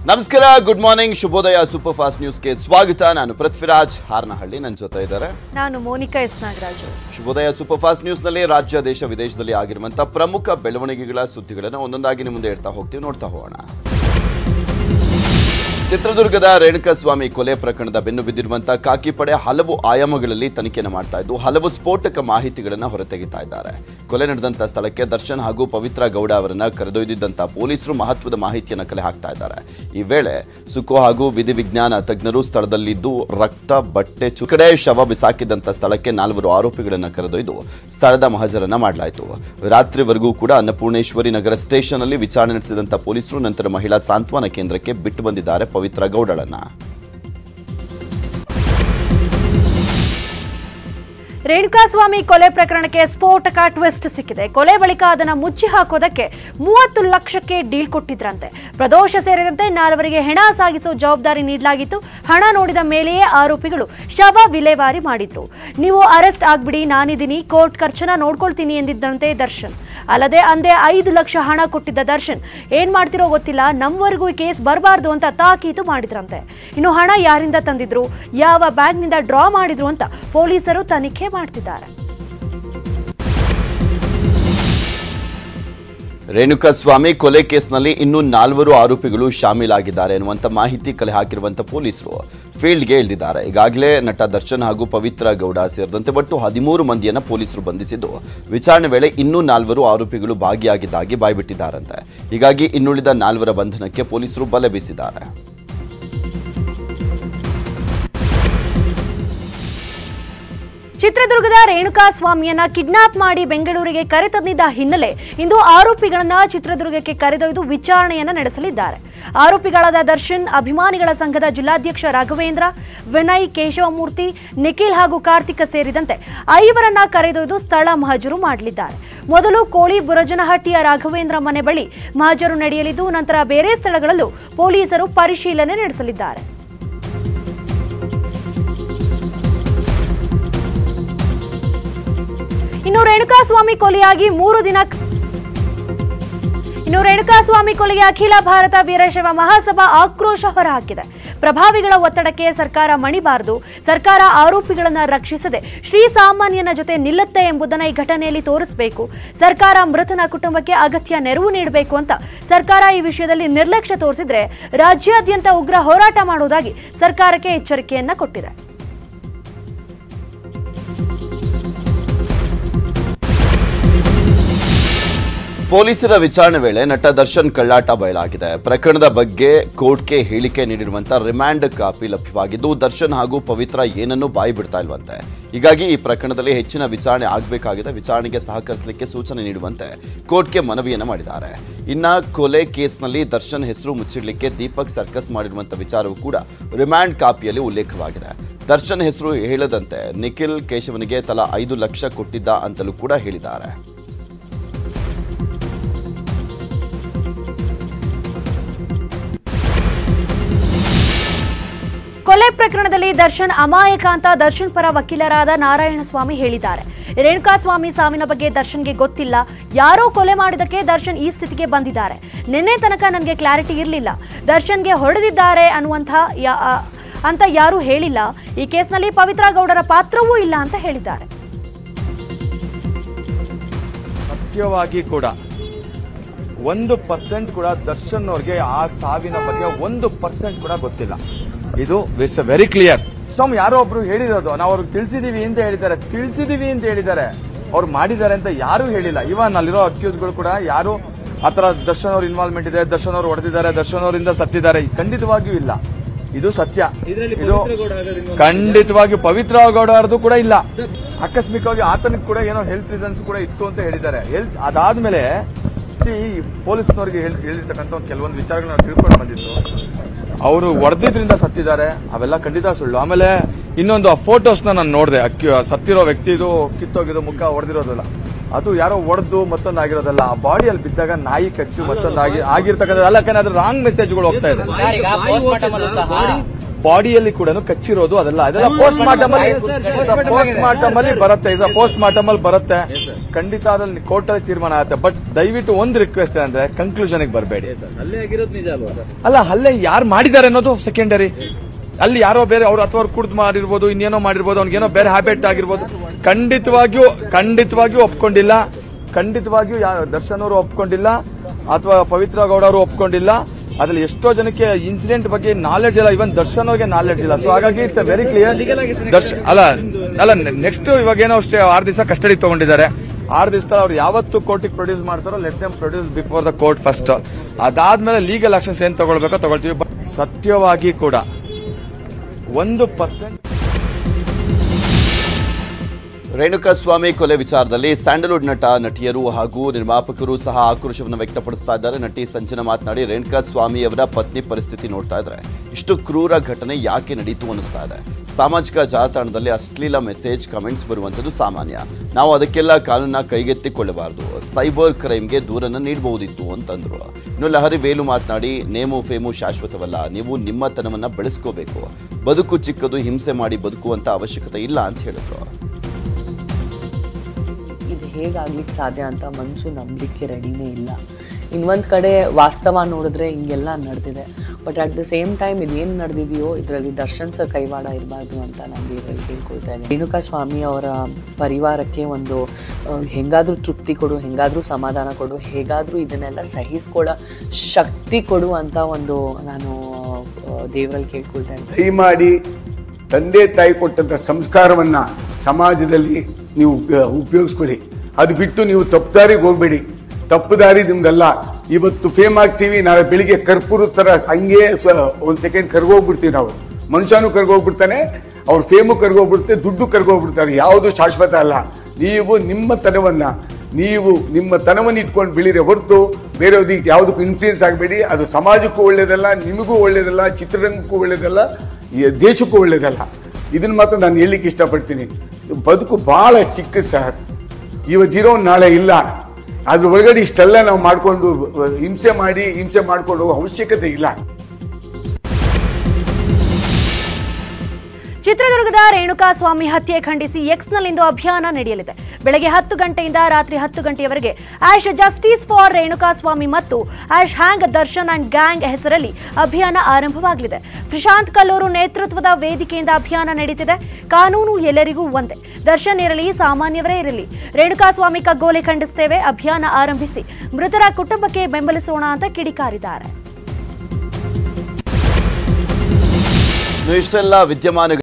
ನಮಸ್ಕಾರ good morning ಶುಭೋದಯ super fast ನ್ಯೂಸ್ಗೆ ಸ್ವಾಗತ ನಾನು ಪೃಥ್ವಿರಾಜ್ ಹಾರನಹಳ್ಳಿ ನನ್ನ ಜೊತೆ ಇದ್ದಾರೆ ನಾನು ಮೋನಿಕಾ ಎಸ್ ನಾಗರಾಜು ಶುಭೋದಯ ಸೂಪರ್ ಫಾಸ್ಟ್ ನ್ಯೂಸ್ನಲ್ಲಿ ರಾಜ್ಯ ದೇಶ ವಿದೇಶದಲ್ಲಿ ಆಗಿರುವಂತಹ ಪ್ರಮುಖ ಬೆಳವಣಿಗೆಗಳ ಸುದ್ದಿಗಳನ್ನು ಒಂದೊಂದಾಗಿ ನಿಮ್ಮ ಮುಂದೆ ಇಡ್ತಾ ಹೋಗ್ತೀವಿ ನೋಡ್ತಾ ಹೋಗೋಣ ಚಿತ್ರದುರ್ಗದ ರೇಣುಕಾಸ್ವಾಮಿ ಕೊಲೆ ಪ್ರಕರಣದ ಬೆನ್ನು ಬಿದ್ದಿರುವಂತಹ ಕಾಕಿ ಪಡೆ ಹಲವು ಆಯಾಮಗಳಲ್ಲಿ ತನಿಖೆಯನ್ನು ಮಾಡ್ತಾ ಇದ್ದು ಹಲವು ಸ್ಫೋಟಕ ಮಾಹಿತಿಗಳನ್ನು ಹೊರತೆಗಿತಾ ಇದ್ದಾರೆ ಕೊಲೆ ನಡೆದಂತ ಸ್ಥಳಕ್ಕೆ ದರ್ಶನ್ ಹಾಗೂ ಪವಿತ್ರ ಗೌಡ ಅವರನ್ನ ಕರೆದೊಯ್ದಿದ್ದಂತ ಪೊಲೀಸರು ಮಹತ್ವದ ಮಾಹಿತಿಯನ್ನು ಕಲೆ ಹಾಕ್ತಾ ಇದ್ದಾರೆ ಈ ವೇಳೆ ಸುಖೋ ಹಾಗೂ ವಿಧಿವಿಜ್ಞಾನ ತಜ್ಞರು ಸ್ಥಳದಲ್ಲಿದ್ದು ರಕ್ತ ಬಟ್ಟೆ ಚುಕಡೆ ಶವ ಬಿಸಾಕಿದಂತ ಸ್ಥಳಕ್ಕೆ ನಾಲ್ವರು ಆರೋಪಿಗಳನ್ನು ಕರೆದೊಯ್ದು ಸ್ಥಳದ ಮಹಜರನ್ನ ಮಾಡಲಾಯಿತು ರಾತ್ರಿವರೆಗೂ ಕೂಡ ಅನ್ನಪೂರ್ಣೇಶ್ವರಿ ನಗರ ಸ್ಟೇಷನ್ ಅಲ್ಲಿ ವಿಚಾರಣೆ ನಡೆಸಿದಂತ ಪೊಲೀಸರು ನಂತರ ಮಹಿಳಾ ಸಾಂತ್ವನ ಕೇಂದ್ರಕ್ಕೆ ಬಿಟ್ಟು ಬಂದಿದ್ದಾರೆ ಪವಿತ್ರ ಗೌಡಳನ್ನ ರೇಣುಕಾಸ್ವಾಮಿ ಕೊಲೆ ಪ್ರಕರಣಕ್ಕೆ ಸ್ಫೋಟಕ ಟ್ವಿಸ್ಟ್ ಸಿಕ್ಕಿದೆ ಕೊಲೆ ಬಳಿಕ ಅದನ್ನು ಮುಚ್ಚಿ ಹಾಕೋದಕ್ಕೆ ಮೂವತ್ತು ಲಕ್ಷಕ್ಕೆ ಡೀಲ್ ಕೊಟ್ಟಿದ್ರಂತೆ ಪ್ರದೋಷ ಸೇರಿದಂತೆ ನಾಲ್ವರಿಗೆ ಹೆಣ ಸಾಗಿಸೋ ಜವಾಬ್ದಾರಿ ನೀಡಲಾಗಿತ್ತು ಹಣ ನೋಡಿದ ಮೇಲೆಯೇ ಆರೋಪಿಗಳು ಶವ ವಿಲೇವಾರಿ ಮಾಡಿದ್ರು ನೀವು ಅರೆಸ್ಟ್ ಆಗ್ಬಿಡಿ ನಾನಿದ್ದೀನಿ ಕೋರ್ಟ್ ಖರ್ಚನ್ನ ನೋಡ್ಕೊಳ್ತೀನಿ ಎಂದಿದ್ದಂತೆ ದರ್ಶನ್ ಅಲ್ಲದೆ ಅಂದೇ ಐದು ಲಕ್ಷ ಹಣ ಕೊಟ್ಟಿದ್ದ ದರ್ಶನ್ ಏನ್ ಮಾಡ್ತಿರೋ ಗೊತ್ತಿಲ್ಲ ನಮ್ವರೆಗೂ ಈ ಕೇಸ್ ಬರಬಾರ್ದು ಅಂತ ತಾಕೀತು ಮಾಡಿದ್ರಂತೆ ಇನ್ನು ಹಣ ಯಾರಿಂದ ತಂದಿದ್ರು ಯಾವ ಬ್ಯಾಂಕ್ನಿಂದ ಡ್ರಾ ಮಾಡಿದ್ರು ಅಂತ ಪೊಲೀಸರು ತನಿಖೆ ಮಾಡ್ತಿದ್ದಾರೆ ರೇಣುಕಾಸ್ವಾಮಿ ಕೊಲೆ ಕೇಸ್ನಲ್ಲಿ ಇನ್ನೂ ನಾಲ್ವರು ಆರೋಪಿಗಳು ಶಾಮೀಲಾಗಿದ್ದಾರೆ ಎನ್ನುವಂತ ಮಾಹಿತಿ ಕಲೆ ಹಾಕಿರುವಂತ ಪೊಲೀಸರು ಫೀಲ್ಡ್ಗೆ ಇಳಿದಿದ್ದಾರೆ ಈಗಾಗಲೇ ನಟ ದರ್ಶನ್ ಹಾಗೂ ಪವಿತ್ರ ಗೌಡ ಸೇರಿದಂತೆ ಒಟ್ಟು ಹದಿಮೂರು ಮಂದಿಯನ್ನ ಪೊಲೀಸರು ಬಂಧಿಸಿದ್ದು ವಿಚಾರಣೆ ವೇಳೆ ಇನ್ನೂ ನಾಲ್ವರು ಆರೋಪಿಗಳು ಭಾಗಿಯಾಗಿದ್ದಾಗಿ ಬಾಯ್ಬಿಟ್ಟಿದ್ದಾರಂತೆ ಹೀಗಾಗಿ ಇನ್ನುಳಿದ ನಾಲ್ವರ ಬಂಧನಕ್ಕೆ ಪೊಲೀಸರು ಬಲೆ ಬೀಸಿದ್ದಾರೆ ಚಿತ್ರದುರ್ಗದ ರೇಣುಕಾ ಸ್ವಾಮಿಯನ್ನ ಕಿಡ್ನಾಪ್ ಮಾಡಿ ಬೆಂಗಳೂರಿಗೆ ಕರೆತಂದಿದ್ದ ಹಿನ್ನೆಲೆ ಇಂದು ಆರೋಪಿಗಳನ್ನ ಚಿತ್ರದುರ್ಗಕ್ಕೆ ಕರೆದೊಯ್ದು ವಿಚಾರಣೆಯನ್ನ ನಡೆಸಲಿದ್ದಾರೆ ಆರೋಪಿಗಳಾದ ದರ್ಶನ್ ಅಭಿಮಾನಿಗಳ ಸಂಘದ ಜಿಲ್ಲಾಧ್ಯಕ್ಷ ರಾಘವೇಂದ್ರ ವಿನಯ್ ಕೇಶವಮೂರ್ತಿ ನಿಖಿಲ್ ಹಾಗೂ ಕಾರ್ತಿಕ ಸೇರಿದಂತೆ ಐವರನ್ನ ಕರೆದೊಯ್ದು ಸ್ಥಳ ಮಹಜರು ಮಾಡಲಿದ್ದಾರೆ ಮೊದಲು ಕೋಳಿ ಬುರಜನಹಟ್ಟಿಯ ರಾಘವೇಂದ್ರ ಮನೆ ಬಳಿ ಮಹಜರು ನಡೆಯಲಿದ್ದು ನಂತರ ಬೇರೆ ಸ್ಥಳಗಳಲ್ಲೂ ಪೊಲೀಸರು ಪರಿಶೀಲನೆ ನಡೆಸಲಿದ್ದಾರೆ ಇನ್ನು ರೇಣುಕಾಸ್ವಾಮಿ ಕೊಲೆಯಾಗಿ ಮೂರು ದಿನ ಇನ್ನು ರೇಣುಕಾಸ್ವಾಮಿ ಕೊಲೆಗೆ ಅಖಿಲ ಭಾರತ ವೀರಶೈವ ಮಹಾಸಭಾ ಆಕ್ರೋಶ ಹೊರಹಾಕಿದೆ ಪ್ರಭಾವಿಗಳ ಒತ್ತಡಕ್ಕೆ ಸರ್ಕಾರ ಮಣಿಬಾರದು ಸರ್ಕಾರ ಆರೋಪಿಗಳನ್ನ ರಕ್ಷಿಸದೆ ಶ್ರೀಸಾಮಾನ್ಯನ ಜೊತೆ ನಿಲ್ಲುತ್ತೆ ಎಂಬುದನ್ನ ಈ ಘಟನೆಯಲ್ಲಿ ತೋರಿಸಬೇಕು ಸರ್ಕಾರ ಮೃತನ ಕುಟುಂಬಕ್ಕೆ ಅಗತ್ಯ ನೆರವು ನೀಡಬೇಕು ಅಂತ ಸರ್ಕಾರ ಈ ವಿಷಯದಲ್ಲಿ ನಿರ್ಲಕ್ಷ್ಯ ತೋರಿಸಿದ್ರೆ ರಾಜ್ಯಾದ್ಯಂತ ಉಗ್ರ ಹೋರಾಟ ಮಾಡುವುದಾಗಿ ಸರ್ಕಾರಕ್ಕೆ ಎಚ್ಚರಿಕೆಯನ್ನ ಕೊಟ್ಟಿದೆ ಪೊಲೀಸರ ವಿಚಾರಣೆ ವೇಳೆ ನಟ ದರ್ಶನ್ ಕಳ್ಳಾಟ ಬಯಲಾಗಿದೆ ಪ್ರಕರಣದ ಬಗ್ಗೆ ಕೋರ್ಟ್ಗೆ ಹೇಳಿಕೆ ನೀಡಿರುವಂತ ರಿಮ್ಯಾಂಡ್ ಕಾಪಿ ಲಭ್ಯವಾಗಿದ್ದು ದರ್ಶನ್ ಹಾಗೂ ಪವಿತ್ರ ಏನನ್ನೂ ಬಾಯಿ ಬಿಡ್ತಾ ಇಲ್ವಂತೆ ಹೀಗಾಗಿ ಈ ಪ್ರಕರಣದಲ್ಲಿ ಹೆಚ್ಚಿನ ವಿಚಾರಣೆ ಆಗಬೇಕಾಗಿದೆ ವಿಚಾರಣೆಗೆ ಸಹಕರಿಸಲಿಕ್ಕೆ ಸೂಚನೆ ನೀಡುವಂತೆ ಕೋರ್ಟ್ಗೆ ಮನವಿಯನ್ನು ಮಾಡಿದ್ದಾರೆ ಇನ್ನ ಕೊಲೆ ಕೇಸ್ನಲ್ಲಿ ದರ್ಶನ್ ಹೆಸರು ಮುಚ್ಚಿಡ್ಲಿಕ್ಕೆ ದೀಪಕ್ ಸರ್ಕಸ್ ಮಾಡಿರುವಂತ ವಿಚಾರವೂ ಕೂಡ ರಿಮ್ಯಾಂಡ್ ಕಾಪಿಯಲ್ಲಿ ಉಲ್ಲೇಖವಾಗಿದೆ ದರ್ಶನ್ ಹೆಸರು ಹೇಳದಂತೆ ನಿಖಿಲ್ ಕೇಶವನಿಗೆ ತಲಾ ಐದು ಲಕ್ಷ ಕೊಟ್ಟಿದ್ದ ಅಂತಲೂ ಕೂಡ ಹೇಳಿದ್ದಾರೆ ಕೊಲೆ ಪ್ರಕರಣದಲ್ಲಿ ದರ್ಶನ್ ಅಮಾಯಕ ಅಂತ ದರ್ಶನ್ ಪರ ವಕೀಲರಾದ ನಾರಾಯಣಸ್ವಾಮಿ ಹೇಳಿದ್ದಾರೆ ರೇಣುಕಾಸ್ವಾಮಿ ಸಾವಿನ ಬಗ್ಗೆ ದರ್ಶನ್ಗೆ ಗೊತ್ತಿಲ್ಲ ಯಾರೋ ಕೊಲೆ ಮಾಡಿದಕ್ಕೆ ದರ್ಶನ್ ಈ ಸ್ಥಿತಿಗೆ ಬಂದಿದ್ದಾರೆ ನಿನ್ನೆ ತನಕ ನನಗೆ ಕ್ಲಾರಿಟಿ ಇರಲಿಲ್ಲ ದರ್ಶನ್ಗೆ ಹೊಡೆದಿದ್ದಾರೆ ಅನ್ನುವಂಥ ಯಾ- ಆ, ಅಂತ ಯಾರೂ ಹೇಳಿಲ್ಲ ಈ ಕೇಸ್ನಲ್ಲಿ ಪವಿತ್ರ ಗೌಡರ ಪಾತ್ರವೂ ಇಲ್ಲ ಅಂತ ಹೇಳಿದ್ದಾರೆ ಸತ್ಯವಾಗಿ ಕೂಡ ಒಂದು ಪರ್ಸೆಂಟ್ ಕೂಡ ದರ್ಶನ್ ಅವ್ರಿಗೆ ಆ ಸಾವಿನ ಬಗ್ಗೆ ಒಂದು ಪರ್ಸೆಂಟ್ ಕೂಡ ಗೊತ್ತಿಲ್ಲ ಇದು ಇಟ್ಸ್ ವೆರಿ ಕ್ಲಿಯರ್ ಸಮ್ ಯಾರೋ ಒಬ್ರು ಹೇಳಿರೋದು ನಾವು ಅವ್ರಿಗೆ ತಿಳಿಸಿದೀವಿ ಅಂತ ಹೇಳಿದ್ದಾರೆ ತಿಳಿಸಿದೀವಿ ಅಂತ ಹೇಳಿದ್ದಾರೆ ಅವ್ರು ಮಾಡಿದ್ದಾರೆ ಅಂತ ಯಾರೂ ಹೇಳಿಲ್ಲ ಇವನ್ ಅಲ್ಲಿರೋ ಅಕ್ಯೂಸ್ಗಳು ಕೂಡ ಯಾರು ಆತರ ದರ್ಶನ್ ಅವ್ರ ಇನ್ವಾಲ್ವ್ಮೆಂಟ್ ಇದೆ ದರ್ಶನ್ ಅವ್ರು ಹೊಡೆದಿದ್ದಾರೆ ದರ್ಶನ್ ಅವರಿಂದ ಸತ್ತಿದ್ದಾರೆ ಖಂಡಿತವಾಗಿಯೂ ಇಲ್ಲ ಇದು ಸತ್ಯ ಇದು ಖಂಡಿತವಾಗಿ ಪವಿತ್ರ ಗೌಡ ಅವ್ರದ್ದು ಕೂಡ ಇಲ್ಲ ಆಕಸ್ಮಿಕವಾಗಿ ಆತನಿಗೆ ಕೂಡ ಏನೋ ಹೆಲ್ತ್ ರೀಸನ್ಸ್ ಕೂಡ ಇತ್ತು ಅಂತ ಹೇಳಿದ್ದಾರೆ ಹೆಲ್ತ್ ಅದಾದ್ಮೇಲೆ ಸಿ ಪೊಲೀಸ್ನವ್ರಿಗೆ ಹೇಳ್- ಹೇಳಿರ್ತಕ್ಕಂಥ ಒಂದು ಕೆಲವೊಂದು ವಿಚಾರಗಳು ನಾವು ತಿಳ್ಕೊಂಡು ಬಂದಿತ್ತು ಅವರು ಹೊಡೆದಿದ್ರಿಂದ ಸತ್ತಿದ್ದಾರೆ ಅವೆಲ್ಲ ಖಂಡಿತ ಸುಳ್ಳು ಆಮೇಲೆ ಇನ್ನೊಂದು ಆ ಫೋಟೋಸ್ನ ನಾನು ನೋಡಿದೆ ಅಕ್ಕಿ ಸತ್ತಿರೋ ವ್ಯಕ್ತಿದು ಕಿತ್ತೋಗಿರೋ ಮುಖ ಹೊಡೆದಿರೋದಲ್ಲ ಅದು ಯಾರೋ ಹೊಡೆದು ಮತ್ತೊಂದು ಆಗಿರೋದಲ್ಲ ಆ ಬಾಡಿಯಲ್ಲಿ ಬಿದ್ದಾಗ ನಾಯಿ ಕಚ್ಚು ಮತ್ತೊಂದು ಆಗಿ ಆಗಿರ್ತಕ್ಕಂಥ ಅಲ್ಲ ಯಾಕಂದ್ರೆ ಅದು ರಾಂಗ್ ಮೆಸೇಜ್ಗಳು ಹೋಗ್ತಾ ಇದೆ ಬಾಡಿಯಲ್ಲಿ ಕೂಡ ಕಚ್ಚಿರೋದು ಅದೆಲ್ಲ ಅದೆಲ್ಲ ಪೋಸ್ಟ್ ಮಾರ್ಟಮ್ ಅಲ್ಲಿ ಪೋಸ್ಟ್ ಮಾರ್ಟಮ್ ಅಲ್ಲಿ ಬರುತ್ತೆ ಇದು ಪೋಸ್ಟ್ ಮಾರ್ಟಮ್ ಅಲ್ಲಿ ಬರುತ್ತೆ ಖಂಡಿತ ಅದ್ರಲ್ಲಿ ಕೋರ್ಟಲ್ಲಿ ತೀರ್ಮಾನ ಆಗುತ್ತೆ ಬಟ್ ದಯವಿಟ್ಟು ಒಂದು ರಿಕ್ವೆಸ್ಟ್ ಅಂದ್ರೆ ಕನ್ಕ್ಲೂಷನ್ ಬರಬೇಡಿ ಅಲ್ಲೇ ಆಗಿರೋದು ನಿಜ ಅಲ್ವಾ ಸರ್ ಅಲ್ಲ ಅಲ್ಲೇ ಯಾರು ಮಾಡಿದ್ದಾರೆ ಅನ್ನೋದು ಸೆಕೆಂಡರಿ ಅಲ್ಲಿ ಯಾರೋ ಬೇರೆ ಅವ್ರು ಅಥವಾ ಕುಡ್ದು ಮಾಡಿರ್ಬೋದು ಇನ್ನೇನೋ ಮಾಡಿರ್ಬೋದು ಅವ್ನಿಗೇನೋ ಬೇರೆ ಹ್ಯಾಬಿಟ್ ಆಗಿರ್ಬೋದು ಖಂಡಿತವಾಗಿಯೂ ಖಂಡಿತವಾಗಿಯೂ ಒಪ್ಕೊಂಡಿಲ್ಲ ಖಂಡಿತವಾಗಿಯೂ ಯಾ ದರ್ಶನ್ ಅವರು ಒಪ್ಕೊಂಡಿಲ್ಲ ಅಥವಾ ಪವಿತ್ರ ಗೌಡ ಅವರು ಒಪ್ಕೊಂಡಿಲ್ಲ ಅದ್ರಲ್ಲಿ ಎಷ್ಟೋ ಜನಕ್ಕೆ ಇನ್ಸಿಡೆಂಟ್ ಬಗ್ಗೆ ನಾಲೆಡ್ಜ್ ಇಲ್ಲ ಇವನ್ ದರ್ಶನ್ ಅವ್ರಿಗೆ ನಾಲೆಡ್ಜ್ ಇಲ್ಲ ಸೊ ಹಾಗಾಗಿ ಇಟ್ಸ್ ವೆರಿ ಕ್ಲಿಯರ್ ದರ್ಶನ್ ಅಲ್ಲ ಅಲ್ಲ ನೆಕ್ಸ್ಟ್ ಇವಾಗ ಏನೋ ಅಷ್ಟೇ ಆರು ದಿವಸ ಕಸ್ಟಡಿ ತಗೊಂಡಿದ್ದಾರೆ ಆರು ದಿವಸ ಅವ್ರು ಯಾವತ್ತು ಕೋರ್ಟಿಗೆ ಪ್ರೊಡ್ಯೂಸ್ ಮಾಡ್ತಾರೋ let them produce before the court first ಅದಾದ್ಮೇಲೆ ಲೀಗಲ್ ಆಕ್ಷನ್ಸ್ ಏನ್ ತಗೊಳ್ಬೇಕೋ ತಗೊಳ್ತೀವಿ ಬಟ್ ಸತ್ಯವಾಗಿ ಕೂಡ ಒಂದು ಪರ್ಸೆಂಟ್ ರೇಣುಕಾಸ್ವಾಮಿ ಕೊಲೆ ವಿಚಾರದಲ್ಲಿ ಸ್ಯಾಂಡಲ್ವುಡ್ ನಟ ನಟಿಯರು ಹಾಗೂ ನಿರ್ಮಾಪಕರು ಸಹ ಆಕ್ರೋಶವನ್ನು ವ್ಯಕ್ತಪಡಿಸ್ತಾ ಇದ್ದಾರೆ ನಟಿ ಸಂಜನಾ ಮಾತನಾಡಿ ರೇಣುಕಾಸ್ವಾಮಿ ಅವರ ಪತ್ನಿ ಪರಿಸ್ಥಿತಿ ನೋಡ್ತಾ ಇದ್ರೆ ಇಷ್ಟು ಕ್ರೂರ ಘಟನೆ ಯಾಕೆ ನಡೀತು ಅನ್ನಿಸ್ತಾ ಇದೆ ಸಾಮಾಜಿಕ ಜಾಲತಾಣದಲ್ಲಿ ಅಶ್ಲೀಲ ಮೆಸೇಜ್ ಕಮೆಂಟ್ಸ್ ಬರುವಂಥದ್ದು ಸಾಮಾನ್ಯ ನಾವು ಅದಕ್ಕೆಲ್ಲ ಕಾನೂನನ್ನ ಕೈಗೆತ್ತಿಕೊಳ್ಳಬಾರದು ಸೈಬರ್ ಕ್ರೈಮ್ಗೆ ದೂರನ್ನ ನೀಡಬಹುದಿತ್ತು ಅಂತಂದ್ರು ಇನ್ನು ಲಹರಿ ವೇಲು ಮಾತನಾಡಿ ನೇಮು ಫೇಮು ಶಾಶ್ವತವಲ್ಲ ನೀವು ನಿಮ್ಮತನವನ್ನ ಬೆಳೆಸ್ಕೋಬೇಕು ಬದುಕು ಚಿಕ್ಕದು ಹಿಂಸೆ ಮಾಡಿ ಬದುಕುವಂತ ಅವಶ್ಯಕತೆ ಇಲ್ಲ ಅಂತ ಹೇಳಿದ್ರು ಇದು ಹೇಗಾಗ್ಲಿಕ್ಕೆ ಸಾಧ್ಯ ಅಂತ ಮನಸ್ಸು ನಂಬಲಿಕ್ಕೆ ರೆಡಿನೇ ಇಲ್ಲ ಇನ್ನೊಂದು ಕಡೆ ವಾಸ್ತವ ನೋಡಿದ್ರೆ ಹಿಂಗೆಲ್ಲ ನಡೆದಿದೆ but at the same time ಇದೇನು ನಡೆದಿದೆಯೋ ಇದರಲ್ಲಿ ದರ್ಶನ್ ಸರ್ ಕೈವಾಡ ಇರಬಾರ್ದು ಅಂತ ನಾನು ದೇವರಲ್ಲಿ ಕೇಳ್ಕೊಳ್ತಾ ಇದ್ದೀನಿ ರೇಣುಕಾ ಸ್ವಾಮಿ ಅವರ ಪರಿವಾರಕ್ಕೆ ಒಂದು ಆ, ಹೆಂಗಾದ್ರೂ ತೃಪ್ತಿ ಕೊಡು ಹೆಂಗಾದ್ರೂ ಸಮಾಧಾನ ಕೊಡು ಹೇಗಾದ್ರೂ ಇದನ್ನೆಲ್ಲ ಸಹಿಸ್ಕೊಳ್ಳೋ ಶಕ್ತಿ ಕೊಡು ಅಂತ ಒಂದು ನಾನು ದೇವರಲ್ಲಿ ಕೇಳ್ಕೊಳ್ತಾ ಇದ್ದೀನಿ ದಯಮಾಡಿ ತಂದೆ ತಾಯಿ ಕೊಟ್ಟಂಥ ಸಂಸ್ಕಾರವನ್ನ ಸಮಾಜದಲ್ಲಿ ನೀವು ಉಪ- ಉಪಯೋಗಿಸ್ಕೊಳ್ಳಿ ಅದು ಬಿಟ್ಟು ನೀವು ತಪ್ಪು ದಾರಿಗೆ ಹೋಗ್ಬೇಡಿ ತಪ್ಪು ದಾರಿ ನಿಮ್ದಲ್ಲ ಇವತ್ತು ಫೇಮ್ ಆಗ್ತೀವಿ ನಾಳೆ ಬೆಳಿಗ್ಗೆ ಕರ್ಪೂರ ಥರ ಹಂಗೆ ಒಂದು ಸೆಕೆಂಡ್ ಕರ್ಗೋಗ್ಬಿಡ್ತೀವಿ ನಾವು ಮನುಷ್ಯನೂ ಕರ್ಗೋಗ್ಬಿಡ್ತಾನೆ ಅವ್ರ ಫೇಮು ಕರ್ಗೋಗ್ಬಿಡುತ್ತೆ ದುಡ್ಡು ಕರ್ಗೋಗ್ಬಿಡ್ತಾರೆ ಯಾವುದು ಶಾಶ್ವತ ಅಲ್ಲ ನೀವು ನಿಮ್ಮ ತನವನ್ನ ನೀವು ನಿಮ್ಮ ತನವನ್ನು ಇಟ್ಕೊಂಡು ಬೆಳೀರಿ ಹೊರತು ಬೇರೆಯವ್ರಿಗೆ ಯಾವುದಕ್ಕೂ ಇನ್ಫ್ಲೂಯೆನ್ಸ್ ಆಗಬೇಡಿ ಅದು ಸಮಾಜಕ್ಕೂ ಒಳ್ಳೇದಲ್ಲ ನಿಮಗೂ ಒಳ್ಳೇದಲ್ಲ ಚಿತ್ರರಂಗಕ್ಕೂ ಒಳ್ಳೇದಲ್ಲ ಈ ದೇಶಕ್ಕೂ ಒಳ್ಳೇದಲ್ಲ ಇದನ್ನ ಮಾತ್ರ ನಾನು ಹೇಳಲಿಕ್ಕೆ ಇಷ್ಟಪಡ್ತೀನಿ ಬದುಕು ಭಾಳ ಚಿಕ್ಕ ಸರ್ ಇವತ್ತಿರೋ ನಾಳೆ ಇಲ್ಲ ಅದ್ರ ಒಳಗಡೆ ಇಷ್ಟೆಲ್ಲ ನಾವು ಮಾಡಿಕೊಂಡು ಹಿಂಸೆ ಮಾಡಿ ಹಿಂಸೆ ಮಾಡ್ಕೊಂಡು ಹೋಗೋ ಅವಶ್ಯಕತೆ ಇಲ್ಲ ಚಿತ್ರದುರ್ಗದ ರೇಣುಕಾಸ್ವಾಮಿ ಹತ್ಯೆ ಖಂಡಿಸಿ ಎಕ್ಸ್ನಲ್ಲಿಂದು ಅಭಿಯಾನ ನಡೆಯಲಿದೆ ಬೆಳಗ್ಗೆ ಹತ್ತು ಗಂಟೆಯಿಂದ ರಾತ್ರಿ ಹತ್ತು ಗಂಟೆಯವರೆಗೆ ಆಶ್ ಜಸ್ಟಿಸ್ ಫಾರ್ ರೇಣುಕಾಸ್ವಾಮಿ ಮತ್ತು hash hang Darshan and gang ಹೆಸರಲ್ಲಿ ಅಭಿಯಾನ ಆರಂಭವಾಗಲಿದೆ ಪ್ರಶಾಂತ್ ಕಲ್ಲೂರು ನೇತೃತ್ವದ ವೇದಿಕೆಯಿಂದ ಅಭಿಯಾನ ನಡೀತಿದೆ ಕಾನೂನು ಎಲ್ಲರಿಗೂ ಒಂದೇ ದರ್ಶನ್ ಇರಲಿ ಸಾಮಾನ್ಯವರೇ ಇರಲಿ ರೇಣುಕಾಸ್ವಾಮಿ ಕಗ್ಗೋಲೆ ಖಂಡಿಸ್ತೇವೆ ಅಭಿಯಾನ ಆರಂಭಿಸಿ ಮೃತರ ಕುಟುಂಬಕ್ಕೆ ಬೆಂಬಲಿಸೋಣ ಅಂತ ಕಿಡಿಕಾರಿದ್ದಾರೆ ಇನ್ನು ಇಷ್ಟೆಲ್ಲ ವಿದ್ಯಮಾನ